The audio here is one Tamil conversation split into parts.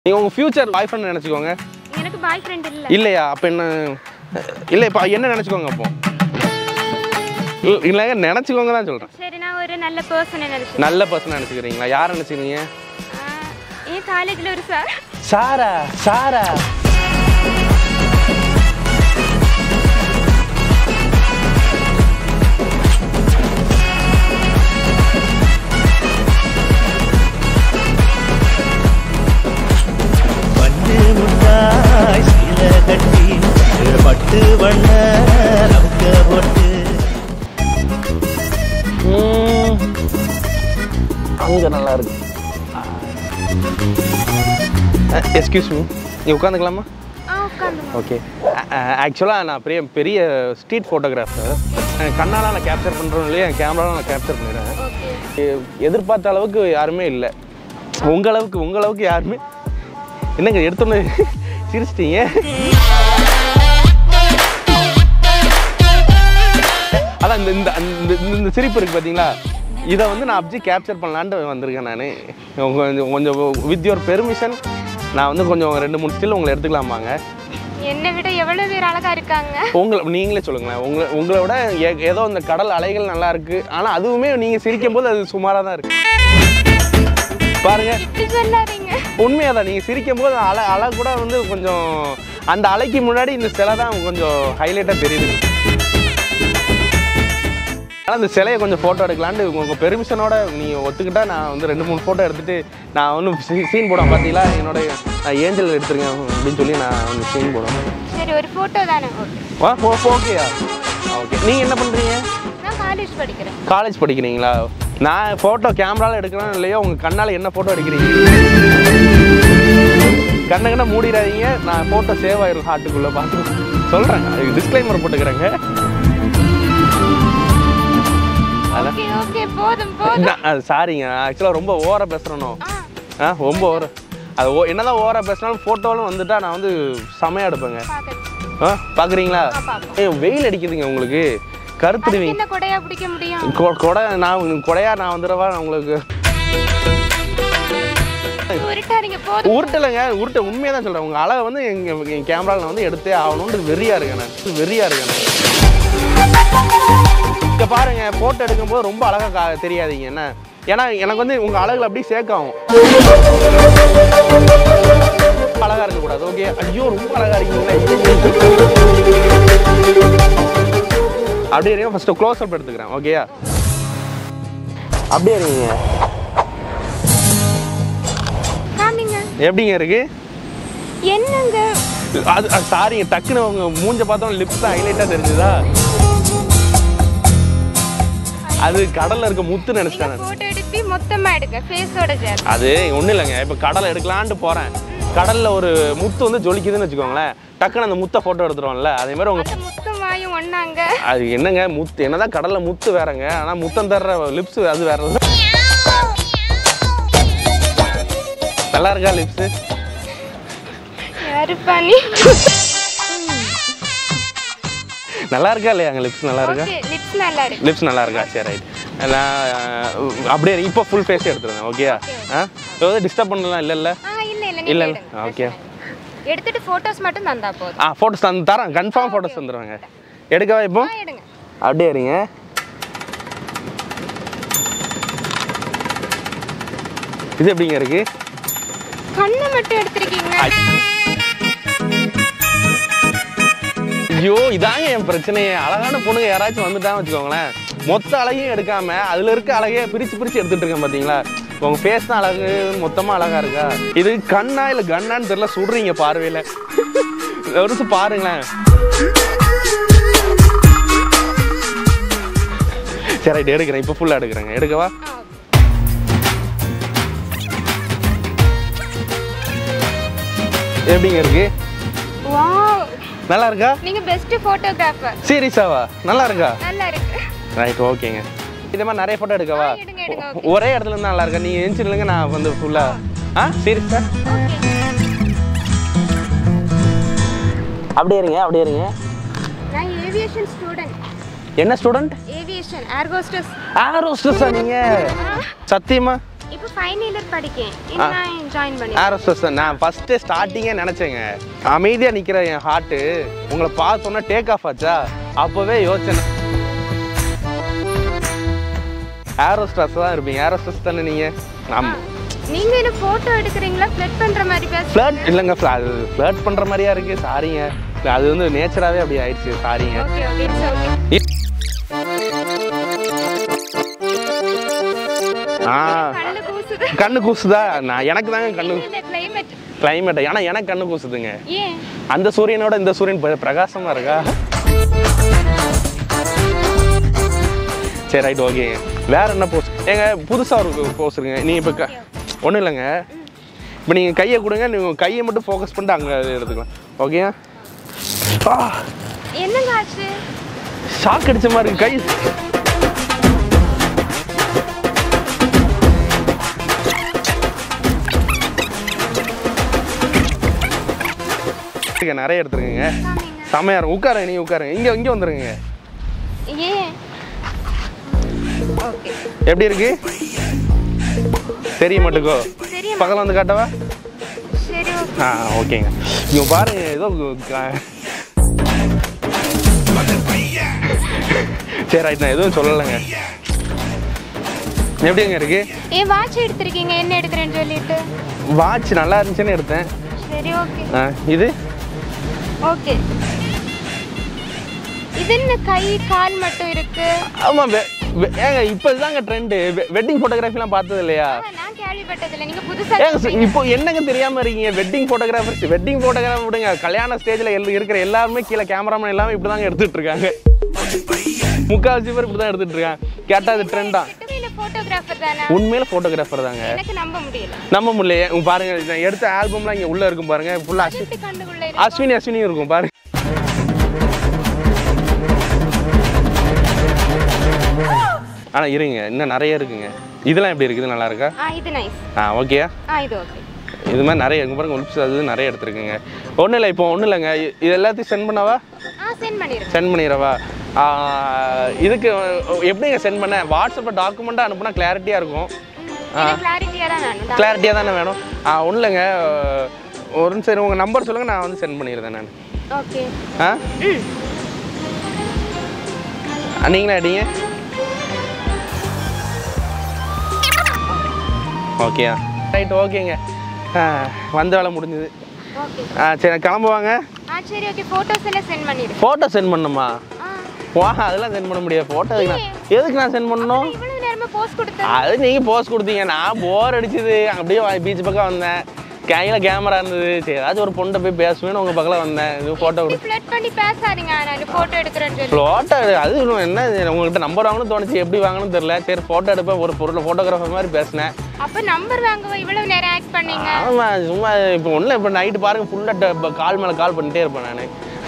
நீங்கள் உங்கள் ஃப்யூச்சர் பாய் ஃப்ரெண்ட் நினச்சிக்கோங்க எனக்கு பாய் ஃப்ரெண்ட் இல்ல இல்லையா அப்போ என்ன இல்லை இப்போ என்ன நினச்சிக்கோங்க அப்போ இல்- இல்லைங்க நினச்சிக்கோங்க தான் சொல்கிறேன் சரி நான் ஒரு நல்ல பர்சனை நினைச்சேன் நல்ல பர்சன் நினச்சிக்கிறீங்களா யாரை நினச்சிக்கிறீங்க என் காலேஜ்ல ஒரு சார் சாரா சாரா பட்டு முட்டாய் சீல கட்டி பட்டு வண்ண நமக்க போட்டு அங்கே நல்லா இருக்கு எஸ்கியூஸ் மீ நீ உட்காந்துக்கலாமா ஆ உட்காந்து ஓகே ஆக்சுவலாக நான் பெரிய பெரிய ஸ்ட்ரீட் ஃபோட்டோகிராஃபர் கண்ணால் நான் கேப்சர் பண்ணுறோம் இல்லையா என் கேமராவில் நான் கேப்சர் பண்ணிடுறேன் ஓகே எ- எதிர்பார்த்த அளவுக்கு யாருமே இல்லை உங்க அளவுக்கு உங்க அளவுக்கு யாருமே என்னங்க எடுத்தோன்னு சிரிச்சிட்டீங்க அதான் இந்த இந்த இந்த- இந்த- இந்த சிரிப்பு இருக்கு பார்த்தீங்களா இதை வந்து நான் அப்படியே கேப்சர் பண்ணலான்ட்டு வந்திருக்கேன் நான் கொஞ்சம் கொஞ்சம் வித் யுவர் பெர்மிஷன் நான் வந்து கொஞ்சம் ரெண்டு மூணு ஸ்டில் உங்களை எடுத்துக்கலாமாங்க என்னை விட எவ்வளவு பேர் அழகா இருக்காங்க உங்களை நீங்களே சொல்லுங்களேன் உங்களை உங்களை விட ஏ- ஏதோ இந்த கடல் அலைகள் நல்லா இருக்கு ஆனால் அதுவுமே நீங்கள் சிரிக்கும் போது அது சுமாராக தான் இருக்கு பாருங்க இப்படி சொல்லாதீங்க உண்மையாக தான் நீங்கள் சிரிக்கும் போது அலை அலை கூட வந்து கொஞ்சம் அந்த அலைக்கு முன்னாடி இந்த சிலை தான் கொஞ்சம் ஹைலைட்டாக தெரியுது ஆனால் இந்த சிலையை கொஞ்சம் ஃபோட்டோ எடுக்கலான்ட்டு உங்கள் பெர்மிஷனோட நீங்கள் ஒத்துக்கிட்டா நான் வந்து ரெண்டு மூணு ஃபோட்டோ எடுத்துட்டு நான் வந்து சீன் போடுவேன் பார்த்தீங்களா என்னோட நான் ஏஞ்சல் எடுத்துருக்கேன் அப்படின்னு சொல்லி நான் வந்து சீன் போடுவேன் சரி ஒரு போட்டோ தானே ஓகே ஆ ஓ ஓகேயா ஓகே நீங்கள் என்ன பண்ணுறீங்க நான் காலேஜ் படிக்கிறேன் காலேஜ் படிக்கிறீங்களா நான் ஃபோட்டோ கேமரால எடுக்கிறேன் இல்லையோ உங்கள் கண்ணால் என்ன ஃபோட்டோ எடுக்கிறீங்க கண்ணை கண்ணை மூடிடாதீங்க நான் ஃபோட்டோ சேவ் ஆயிரும் ஹார்ட்டுக்குள்ளே பார்த்து சொல்கிறேங்க டிஸ்க்ளைமர் போட்டுக்கிறேங்க அதான் ஓகே ஓகே போதும் போதும் நான் அது சாரிங்க ஆக்சுவலாக ரொம்ப ஓவராக பேசுகிறனோ ஆ ஆ ரொம்ப ஓவர அது ஓ என்னதான் ஓவராக பேசினாலும் ஃபோட்டோலும் வந்துட்டா நான் வந்து செமையாக எடுப்பேங்க பார்க்கணும் ஆ பார்க்குறீங்களா ஆ, பார்ப்போம். ஏ வெயில் அடிக்குதுங்க உங்களுக்கு அதுக்கு கருத்துடுவீங்க என்ன கொடையா பிடிக்க முடியும் கொ- கொடை நான் கொடையா நான் வந்துடவா நான் உங்களுக்கு உருட்டாதீங்க போதும் உருட்டலைங்க உருட்ட உண்மையாக தான் சொல்கிறேன் உங்கள் அழகை வந்து எங்கள் என் கேமராவில் நான் வந்து எடுத்தே ஆகணும்னு வெறியா இருக்கேன் நான் வெறியா இருக்கேன் நான் இங்கே பாருங்க ஃபோட்டோ எடுக்கும்போது ரொம்ப அழகாக கா தெரியாதீங்க என்ன ஏன்னா எனக்கு வந்து உங்கள் அழகுல அப்படியே சேக்காகும் அழகா இருக்கக்கூடாது ஓகே ஐயோ ரொம்ப அழகா இருக்கீங்களா அப்படியே இருங்க ஃபர்ஸ்ட் க்ளோஸ் அப் எடுத்துக்கிறேன் ஓகேயா அப்படியே இருங்க காமிங்க எப்படிங்க இருக்கு என்னங்க அது அது சாரிங்க டக்குன்னு உங்க மூஞ்ச பார்த்தோம் லிப்ஸ் தான் ஹைலைட்டாக தெரிஞ்சுதா அது கடல்ல இருக்க முத்து நீங்க நினைச்சிட்டேன் நான். போட்டோ எடுத்து மொத்தமா எடுங்க ஃபேஸோட சேர்த்து அது ஒன்றும் இல்லைங்க இப்போ கடலை எடுக்கலான்ட்டு போகிறேன் கடலில் ஒரு முத்து வந்து ஜொலிக்குதுன்னு வச்சுக்கோங்களேன் டக்குன்னு அந்த முத்தை ஃபோட்டோ எடுத்துருவோம்ல அதே மாதிரி உங்க அந்த முத்தம் வாயும் ஒண்ணாங்க அது என்னங்க முத்து என்னதான் கடலில் முத்து வேறங்க ஆனால் முத்தம் தர்ற லிப்ஸ் அது வேற நல்லா இருக்கா லிப்ஸு யாரு பண்ணி நல்லா இருக்கா இல்லையாங்க லிப்ஸ் நல்லா இருக்கா ஓகே லிப்ஸ் நல்லா இருக்கு லிப்ஸ் நல்லா இருக்கா சரி ரைட் நான் அஹ், அப்படியே இப்போ ஃபுல் ஃபேஸ் எடுத்துருங்க ஓகேயா ஆ ஏதாவது டிஸ்டர்ப் பண்ணலாம் இல்லை இல்லை ஆ இல்ல இல்ல இல்ல, நீங்க இல்ல. எடுங்க ஓகே. எடுத்துட்டு போட்டோஸ் மட்டும் தந்தா போதும் ஆ ஃபோட்டோஸ் தந்து தரேன் கன்ஃபார்ம் ஃபோட்டோஸ் தந்துடுவாங்க எடுக்கவா இப்போ ஆ எடுங்க அப்படியே இருங்க இது எப்படிங்க இருக்கு கண்ணை மட்டும் எடுத்திருக்கீங்க ஐயோ இதாங்க என் பிரச்சனையே அழகான பொண்ணுங்க யாராச்சும் வந்துட்டான்னு வச்சுக்கோங்களேன் மொத்த அழகையும் எடுக்காம அதுல இருக்க அழகையே பிரிச்சு பிரிச்சு எடுத்துட்டு இருக்கேன் பாத்தீங்களா உங்க ஃபேஸ் தான் அழகு மொத்தமா அழகா இருக்கா இது கண்ணா இல்ல கண்ணான்னு தெரியல சுடுறீங்க பார்வையில ஒரு நிமிஷம் பாருங்களேன் சரி ரைட் எடுக்கிறேன் இப்போ ஃபுல்லாக எடுக்கிறேங்க எடுக்கவா ஆ, எப்படிங்க இருக்கு வாவ் நல்லா இருக்கா நீங்க பெஸ்ட் போட்டோகிராஃபர் சீரியஸாவா நல்லா இருக்கா நல்லா இருக்கு ரைட் ஓகேங்க இதே மாதிரி நிறைய ஃபோட்டோ எடுக்கவா ஆ, எடுங்க, எடுங்க, ஒ- ஒரே இடத்துல இருந்தா நல்லா இருக்கா நீங்கள் எஞ்சிருங்க நான் வந்து ஃபுல்லாக ஆ சீரியஸா அப்படியே இருங்க அப்படியே இருங்க நான் ஏவியேஷன் ஸ்டூடெண்ட் என்ன ஸ்டூடெண்ட் ஏவியேஷன் ஏர்கோஸ்டஸ் ஆரோஸ்டஸா நீங்கள் சத்தியமா இப்போ ஃபைனல் இயர் படிக்கேன் இன்னும் ஜாயின் பண்ணி ஏரோஸ்டஸ் நான் ஃபஸ்ட்டு ஸ்டார்டிங்கே நினச்சேங்க அமைதியாக நிற்கிற என் ஹார்ட்டு உங்களை பார்த்தோன்னா டேக் ஆஃப் ஆச்சா அப்போவே யோசனை ஏரோஸ்டாஸ் தான் இருப்பீங்க ஏரோஸ்டஸ் தானே நீங்கள் ஆமாம் நீங்க என்ன போட்டோ எடுக்கிறீங்களா ஃபிளட் பண்ற மாதிரி பேச ஃப்ளர்ட் இல்லைங்க அது ஃப்ளர்ட் பண்ணுற மாதிரியா இருக்குது சாரிங்க அது வந்து நேச்சராகவே அப்படி ஆயிடுச்சு சாரிங்க ஓகே ஓகே இட்ஸ் ஓகே ஆ கண்ணு கூசுது கண்ணு கூசுதா நான் எனக்கு தாங்க கண்ணு இந்த கிளைமேட் கிளைமேட் ஏன்னா எனக்கு கண்ணு கூசுதுங்க ஏன் அந்த சூரியனோட இந்த சூரியன் பிர- பிரகாசமா இருக்கா சரி ரைட் ஓகே வேற என்ன போஸ் ஏங்க புதுசா ஒரு போஸ் இருக்குங்க நீங்க இப்போ ஒன்றும் இல்லைங்க இப்போ நீங்கள் கையை கொடுங்க நீங்கள் கையை மட்டும் ஃபோக்கஸ் பண்ணிட்டு அங்கே எடுத்துக்கலாம் ஓகே ஆ என்னங்க ஆச்சு ஷாக் அடிச்ச மாதிரி இருக்கு கை இங்க நிறைய எடுத்துருங்க செமையா இருக்கும் உட்காருங்க நீ உட்காருங்க இங்க இங்க வந்துருங்க ஏன் ஓகே எப்படி இருக்கு தெரிய மாட்டுக்கோ தெரிய பக்கத்துல வந்து காட்டவா சரி ஓகே ஆ ஓகேங்க இங்க பாருங்க ஏதோ க- சரி ரைட் நான் எதுவும் சொல்லலைங்க எப்படிங்க இருக்கு ஏன் வாட்ச் எடுத்திருக்கீங்க என்ன எடுக்கிறேன்னு சொல்லிட்டு வாட்ச் நல்லா இருந்துச்சுன்னு எடுத்தேன் சரி ஓகே ஆ, இது ஓகே இது என்ன கை கால் மட்டும் இருக்கு ஆமா வெ- வெ- ஏங்க இப்போ இதாங்க ட்ரெண்டு வெட்டிங் ஃபோட்டோகிராஃபிலாம் பார்த்தது இல்லையா ஆ, நான் கேள்விப்பட்டதில்லை நீங்க புதுசா ஏங்க ச- இப்போ என்னங்க தெரியாம இருக்கீங்க வெட்டிங் ஃபோட்டோகிராஃபர்ஸ் வெட்டிங் ஃபோட்டோகிராஃபர் விடுங்க கல்யாண ஸ்டேஜ்ல இருக்கிற எல்லாருமே கீழே கேமராமேன் எல்லாமே இப்படி தாங்க எடுத்துட்டு இருக்காங்க முக்கால்வாசி பேர் இப்படி தான் எடுத்துட்டு இருக்காங்க கேட்டா அது ட்ரெண்டா வெட்டுவையில போட்டோகிராஃபர் தானே உண்மையில ஃபோட்டோகிராஃபர் தாங்க எனக்கு நம்ப முடியல நம்ப முடியலையே உங்க பாருங்க நான் எடுத்த ஆல்பம்லாம் இங்க உள்ள இருக்கும் பாருங்க ஃபுல்லா அஸ்வி எப்படி கண்டுக்குள்ள அஸ்வினி அஸ்வினி இருக்கும் பாருங்க ஆனா இருங்க இன்னும் நிறைய இருக்குங்க இதெல்லாம் எப்படி இருக்குது நல்லா இருக்கா ஆ இது நைஸ் ஆ ஓகேயா ஆ இது ஓகே இது மாதிரி நிறைய இங்க பாருங்க உல்ப்ஸ் அது நிறைய எடுத்துருக்குங்க ஒன்றும் இல்லை இப்போ ஒன்றும் இல்லைங்க இ- இது எல்லாத்தையும் சென்ட் பண்ணவா ஆ சென்ட் பண்ணிருங்க சென்ட் பண்ணிடவா ஆ, இதுக்கு எப்படிங்க சென்ட் பண்ண வாட்ஸ்அப்பில் டாக்குமெண்ட்டாக அனுப்புனா கிளாரிட்டியாக இருக்கும் எனக்கு கிளாரிட்டியா தான் வேணும் கிளாரிட்டியாக தானே வேணும் ஆ ஒன்றும் இல்லைங்க ஒரு நிமிஷம் சரி உங்கள் நம்பர் சொல்லுங்கள் நான் வந்து சென்ட் பண்ணிடுறேன் நான் ஓகே ஆ ம் ஆ, நீங்களே அடிங்க ஓகேயா ரைட் ஓகேங்க ஆ, வந்த வேலை முடிஞ்சுது ஓகே ஆ சரி கிளம்புவாங்க ஆ சரி ஓகே ஃபோட்டோஸ் எல்லாம் சென்ட் பண்ணிடுங்க ஃபோட்டோ சென்ட் பண்ணுமா ஆ வா அதெல்லாம் சென்ட் பண்ண முடியாது ஃபோட்டோ எதுக்கு நான் சென்ட் பண்ணணும் இவ்வளவு நேரமா போஸ்ட் கொடுத்தேன் அது நீங்கள் போஸ்ட் கொடுத்தீங்க நான் போர் அடிச்சுது அப்படியே பீச் பக்கம் வந்தேன் கையில் கேமரா இருந்தது சரி ஏதாச்சும் ஒரு பொண்ணை போய் பேசுவேன்னு உங்கள் பக்கத்தில் வந்தேன் இது ஃபோட்டோ கொடு ஃப்ளட் பண்ணி பேசாதீங்க நான் ஃபோட்டோ எடுக்கிறேன்னு சொல்லி ஃபோட்டோ அது இன்னும் என்ன இது, உங்ககிட்ட நம்பர் வாங்கணும்னு தோணுச்சு எப்படி வாங்கணும்னு தெரியல சரி ஃபோட்டோ எடுப்பேன் ஒரு பொருள் ஃபோட்டோகிராஃபர் மாதிரி பேசினேன் அப்ப நம்பர் வாங்கவா இவ்வளவு நேரம் ஆக்ட் பண்ணீங்க ஆமாம் சும்மா இப்போ ஒன்றும் இப்போ நைட்டு பாருங்க ஃபுல்லாக கால் மேலே கால் பண்ணிட்டே இருப்பேன் நான்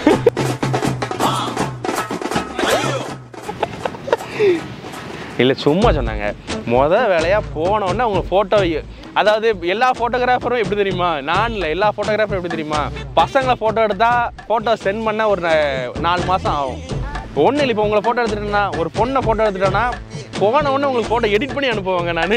இல்லை சும்மா சொன்னாங்க முத வேலையாக போன உடனே உங்க ஃபோட்டோ அதாவது எல்லா ஃபோட்டோகிராஃபரும் எப்படி தெரியுமா நான் இல்லை எல்லா ஃபோட்டோகிராஃபரும் எப்படி தெரியுமா பசங்களை ஃபோட்டோ எடுத்தா ஃபோட்டோ சென்ட் பண்ண ஒரு நா- நாலு மாதம் ஆகும் ஒன்றும் இல்லை இப்போ உங்களை ஃபோட்டோ எடுத்துட்டேன்னா ஒரு பொண்ணை ஃபோட்டோ எடுத்துட்டேன்னா போன உடனே உங்களுக்கு ஃபோட்டோ எடிட் பண்ணி அனுப்புவாங்க நான்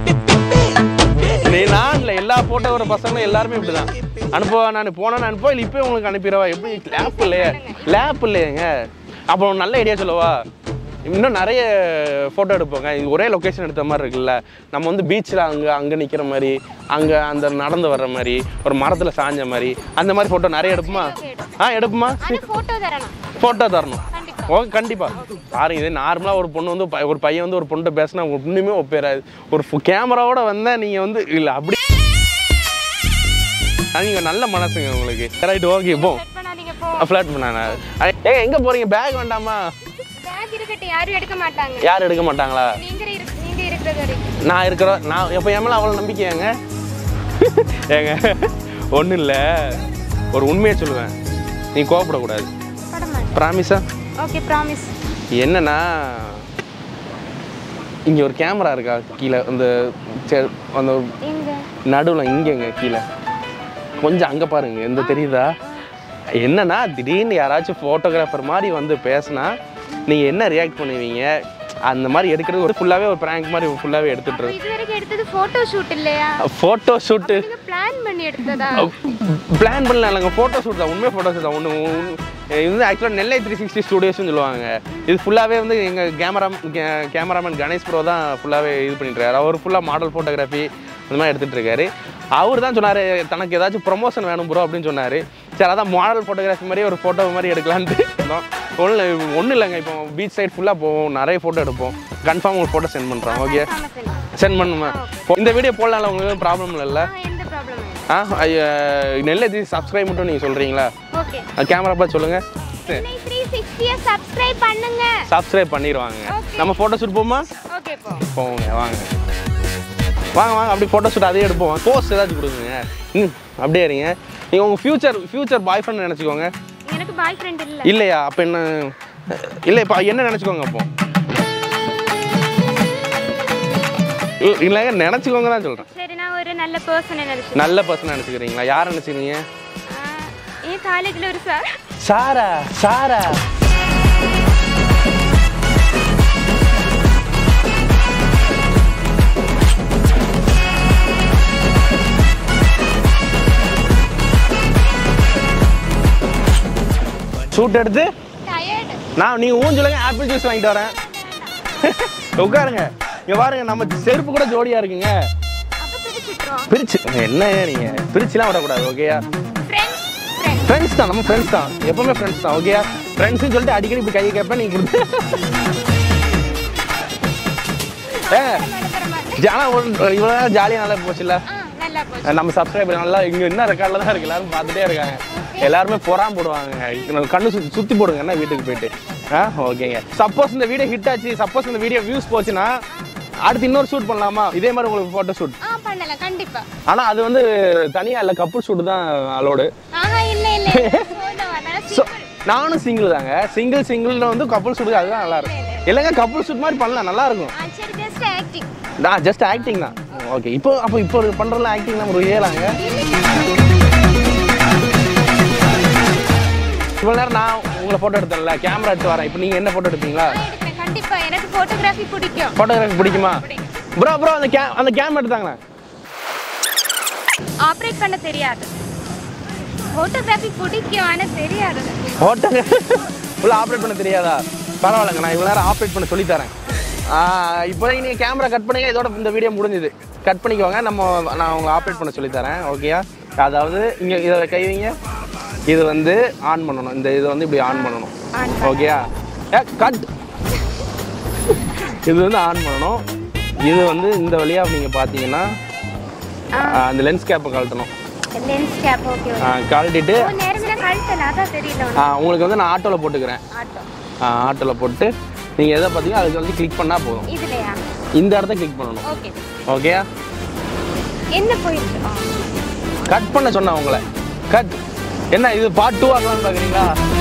நீ நான் இல்லை எல்லா ஃபோட்டோ வர பசங்களும் எல்லாருமே இப்படி தான் அனுப்புவா நான் போனேன்னு அனுப்புவா இல்லை இப்போ உங்களுக்கு அனுப்பிடுவா எப்படி லேப் இல்லையே லேப் இல்லையேங்க அப்புறம் நல்ல ஐடியா சொல்லவா இன்னும் நிறைய ஃபோட்டோ எடுப்போங்க இது ஒரே லொக்கேஷன் எடுத்த மாதிரி இருக்குல்ல நம்ம வந்து பீச்சில் அங்கே அங்கே நிற்கிற மாதிரி அங்கே அந்த நடந்து வர்ற மாதிரி ஒரு மரத்தில் சாஞ்ச மாதிரி அந்த மாதிரி ஃபோட்டோ நிறைய எடுப்புமா ஆ எடுப்புமா ஆனா போட்டோ தரணும் ஃபோட்டோ தரணும் கண்டிப்பா. ஓ கண்டிப்பா பாருங்க இது நார்மலாக ஒரு பொண்ணு வந்து ப- ஒரு பையன் வந்து ஒரு பொண்ணு பேசினா ஒன்றுமே ஒப்பேராது ஒரு கேமராவோட வந்தா நீங்க வந்து இல்லை அப்படி அது நீங்க நல்ல மனசுங்க உங்களுக்கு ரைட் ஓகே போ செட் பண்ணாதீங்க போ ஃப்ளாட் பண்ணாங்க ஏங்க எங்க போறீங்க பேக் வேண்டாமா பேக் இருக்கட்டும் யாரும் எடுக்க மாட்டாங்க யாரும் எடுக்க மாட்டாங்களா நீங்க இருக்கு நீங்க இருக்கிறது வரைக்கும் நான் இருக்கிறோம் நான் எப்போ என் மேலே அவ்வளோ நம்பிக்கையாங்க ஏங்க ஒன்றும் இல்லை ஒரு உண்மையை சொல்லுவேன் நீ கோவப்படக்கூடாது பட மாட்டேன் ப்ராமிஸா ஓகே ப்ராமிஸ் என்னன்னா இங்க ஒரு கேமரா இருக்கா கீழே அந்த சே- அந்த எங்க நடுவில் இங்கேங்க கீழே கொஞ்சம் அங்கே பாருங்க எந்த தெரியுதா என்னன்னா திடீர்னு யாராச்சும் ஃபோட்டோகிராஃபர் மாதிரி வந்து பேசுனா நீங்கள் என்ன ரியாக்ட் பண்ணுவீங்க அந்த மாதிரி எடுக்கிறது ஒரு ஃபுல்லாகவே ஒரு ப்ராங்க் மாதிரி ஃபுல்லாகவே எடுத்துட்டு அப்ப இது வரைக்கும் எடுத்தது போட்டோ ஷூட் இல்லையா ஃபோட்டோ ஷூட்டு நீங்க பிளான் பண்ணி எடுத்ததா பிளான் பண்ணல இல்லைங்க ஃபோட்டோ ஷூட் தான் உண்மை ஃபோட்டோ ஷூட் தான் ஒன்று இது வந்து ஆக்சுவலாக நெல்லை த்ரீ சிக்ஸ்டி ஸ்டூடியோஸ்னு சொல்லுவாங்க இது ஃபுல்லாகவே வந்து எங்கள் கேமரா கேமராமேன் கணேஷ் ப்ரோ தான் ஃபுல்லாகவே இது பண்ணிட்டு இருக்காரு அவர் ஃபுல்லாக மாடல் ஃபோட்டோகிராஃபி அந்த மாதிரி எடுத்துகிட்டு இருக்காரு அவர் தான் சொன்னார் தனக்கு ஏதாச்சும் ப்ரொமோஷன் வேணும் ப்ரோ அப்படின்னு சொன்னார் சரி அதான் மாடல் ஃபோட்டோகிராஃபி மாதிரி ஒரு ஃபோட்டோ மாதிரி எடுக்கலான்ட்டு இருந்தோம் ஒன்றும் ஒன்றும் இல்லைங்க இப்போ பீச் சைடு ஃபுல்லாக போவோம் நிறைய ஃபோட்டோ எடுப்போம் கன்ஃபார்ம் உங்களுக்கு ஃபோட்டோ சென்ட் பண்ணுறோம் ஓகே சென்ட் பண்ணுமா இந்த வீடியோ போடலாம்ல உங்களுக்கு ப்ராப்ளம் இல்லைல்ல எந்த ப்ராப்ளம் ஆ ஐயா, நெல்லை தி சப்ஸ்கிரைப் மட்டும் நீங்கள் சொல்கிறீங்களா ஓகே கேமரா பார்த்து சொல்லுங்கள் சென்னை த்ரீ சிக்ஸ்டியை சப்ஸ்கிரைப் பண்ணுங்க சப்ஸ்கிரைப் பண்ணிடுவாங்க Okay. நம்ம ஃபோட்டோ ஷூட் போமா ஓகே போ போங்க வாங்க வாங்க வாங்க அப்படி ஃபோட்டோ ஷூட் அதே எடுப்போம் போஸ்ட் ஏதாச்சும் கொடுங்க ம் அப்படியே இருங்க நீங்கள் உங்கள் ஃப்யூச்சர் ஃப்யூச்சர் பாய் ஃப்ரெண்ட் நினச்சிக்கோங்க எனக்கு பாய் ஃப்ரெண்ட் இல்ல இல்லையா அப்போ என்ன இல்லை இப்போ என்ன நினச்சிக்கோங்க அப்போ இ- இல்லைங்க நினச்சிக்கோங்க தான் சொல்கிறேன் சரி நான் ஒரு நல்ல பர்சனை நினைச்சேன் நல்ல பர்சனாக நினச்சிக்கிறீங்களா யாரை நினச்சிக்கிறீங்க என் காலேஜ்ல ஒரு சார் சாரா சாரா ஷூட் எடுத்து டயர்டு நான் நீங்க ஊஞ்சலுங்க ஆப்பிள் ஜூஸ் வாங்கிட்டு வரேன் உட்காருங்க இங்க பாருங்க நம்ம செருப்பு கூட ஜோடியா இருக்குங்க அப்ப பிடிச்சிட்டுறோம் பிரிச்சு என்ன நீங்க பிரிச்சுலாம் விடக்கூடாது ஓகேயா ஃப்ரெண்ட்ஸ் ஃப்ரெண்ட்ஸ் ஃப்ரெண்ட்ஸ் தான் நம்ம ஃப்ரெண்ட்ஸ் தான் எப்பவுமே ஃப்ரெண்ட்ஸ் தான் ஓகேயா ஃப்ரெண்ட்ஸ்னு சொல்லிட்டு அடிக்கடி இப்படி கையை கேட்பேன் நீங்க கொடுத்து ஏ ஜானா இவ்வளோ நேரம் ஜாலியாக நல்லா போச்சுல்ல ஆ நல்லா போச்சு நம்ம சப்ஸ்கிரைபர் நல்லா இங்கே என்ன ரெக்கார்டில் தான் இருக்கு எல்லாரும் பார்த்துட்டே இருக்காங்க எல்லாருமே பொறாம போடுவாங்க கண்ணு சுத்தி சுற்றி போடுங்க என்ன வீட்டுக்கு போயிட்டு ஆ ஓகேங்க சப்போஸ் இந்த வீடியோ ஹிட் ஆச்சு சப்போஸ் இந்த வீடியோ வியூஸ் போச்சுன்னா அடுத்து இன்னொரு ஷூட் பண்ணலாமா இதே மாதிரி உங்களுக்கு ஃபோட்டோ ஷூட் ஆ பண்ணலாம் கண்டிப்பா ஆனால் அது வந்து தனியாக இல்லை கப்புள் ஷூட் தான் அலோடு ஆஹா இல்ல இல்ல போன வந்தால ஸோ நானும் சிங்கிள் தாங்க சிங்கிள் சிங்கிள் வந்து கப்புள் ஷூட் அதுதான் நல்லா இருக்கும் இல்லைங்க கப்புள் ஷூட் மாதிரி பண்ணலாம் நல்லா இருக்கும் ஆ சரி ஜஸ்ட் ஆக்டிங் நான் ஜஸ்ட் ஆக்டிங் தான் ஓகே இப்போ அப்போ இப்போ பண்ணுறதுல ஆக்டிங் நம்ம ரியலாங்க இவ்வளோ நேரம் நான் உங்களை ஃபோட்டோ எடுத்தேன்ல கேமரா எடுத்து வரேன் இப்போ நீங்கள் என்ன ஃபோட்டோ எடுப்பீங்களா எடுப்பேன் கண்டிப்பா எனக்கு போட்டோகிராஃபி பிடிக்கும் ஃபோட்டோகிராஃபி பிடிக்குமா ப்ரோ ப்ரோ அந்த கே அந்த கேம் எடுத்தாங்களே ஆப்ரேட் பண்ண தெரியாது போட்டோகிராஃபி பிடிக்கும் ஆனா தெரியாது ஃபோட்டோ ஃபுல்லாக ஆப்ரேட் பண்ண தெரியாதா பரவாயில்லைங்க நான் இவ்வளோ நேரம் ஆப்ரேட் பண்ண சொல்லி தரேன் இப்போதைக்கு நீங்கள் கேமரா கட் பண்ணுங்க இதோட இந்த வீடியோ முடிஞ்சுது கட் பண்ணிக்கோங்க நம்ம நான் உங்களை ஆப்ரேட் பண்ண சொல்லி தரேன் ஓகேயா அதாவது இங்கே இதை கை வைங்க இது வந்து ஆன் பண்ணணும் இந்த இதை வந்து இப்படி ஆன் பண்ணணும் ஆன் ஓகேயா ஏ கட் இது வந்து ஆன் பண்ணணும் இது வந்து இந்த வழியாக நீங்கள் பார்த்தீங்கன்னா ஆ, அந்த லென்ஸ் கேப்பை கழட்டணும் லென்ஸ் கேப் ஓகே ஆ, கழட்டிட்டு ஒரு நேரமே கழுத்தல அதான் தெரியல ஆ, உங்களுக்கு வந்து நான் ஆட்டோவில் போட்டுக்கிறேன் ஆட்டோ ஆட்டோவில் போட்டு நீங்கள் எதை பார்த்தீங்களோ அதுக்கு வந்து கிளிக் பண்ணால் போதும் இதுலயா இந்த இடத்த கிளிக் பண்ணணும் ஓகே ஓகேயா என்ன போயிருக்கு ஆ. கட் பண்ண சொன்னேன் உங்களை கட் என்ன இது பார்ட் டூ ஆகலாம்னு பார்க்குறீங்களா